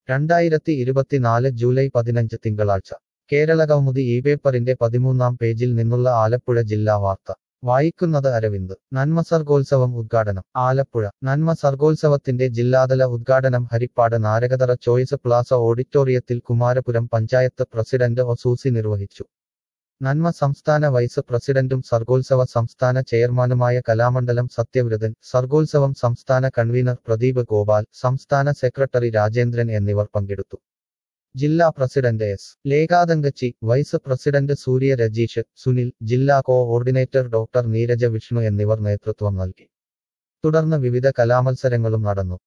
രണ്ടായിരത്തി ഇരുപത്തിനാല് ജൂലൈ പതിനഞ്ച് തിങ്കളാഴ്ച കേരള കൗമുദി ഈ പേപ്പറിന്റെ പതിമൂന്നാം പേജിൽ നിന്നുള്ള ആലപ്പുഴ ജില്ലാ വാർത്ത വായിക്കുന്നത് അരവിന്ദ് നന്മ സർഗോത്സവം ഉദ്ഘാടനം ആലപ്പുഴ നന്മ സർഗോത്സവത്തിന്റെ ജില്ലാതല ഉദ്ഘാടനം ഹരിപ്പാട് നാരകതറ ചോയ്സ് പ്ലാസ ഓഡിറ്റോറിയത്തിൽ കുമാരപുരം പഞ്ചായത്ത് പ്രസിഡന്റ് ഒസൂസി നിർവഹിച്ചു നന്മ സംസ്ഥാന വൈസ് പ്രസിഡന്റും സർഗോത്സവ സംസ്ഥാന ചെയർമാനുമായ കലാമണ്ഡലം സത്യവ്രതൻ സർഗോത്സവം സംസ്ഥാന കൺവീനർ പ്രദീപ് ഗോപാൽ സംസ്ഥാന സെക്രട്ടറി രാജേന്ദ്രൻ എന്നിവർ പങ്കെടുത്തു ജില്ലാ president S Lekha Thankachi vice president Surya Rajeesh Sunil ജില്ലാ കോഓർഡിനേറ്റർ ഡോക്ടർ നീരജ വിഷ്ണു എന്നിവർ നേതൃത്വം നൽകി തുടർന്ന് വിവിധ കലാമത്സരങ്ങളും നടന്നു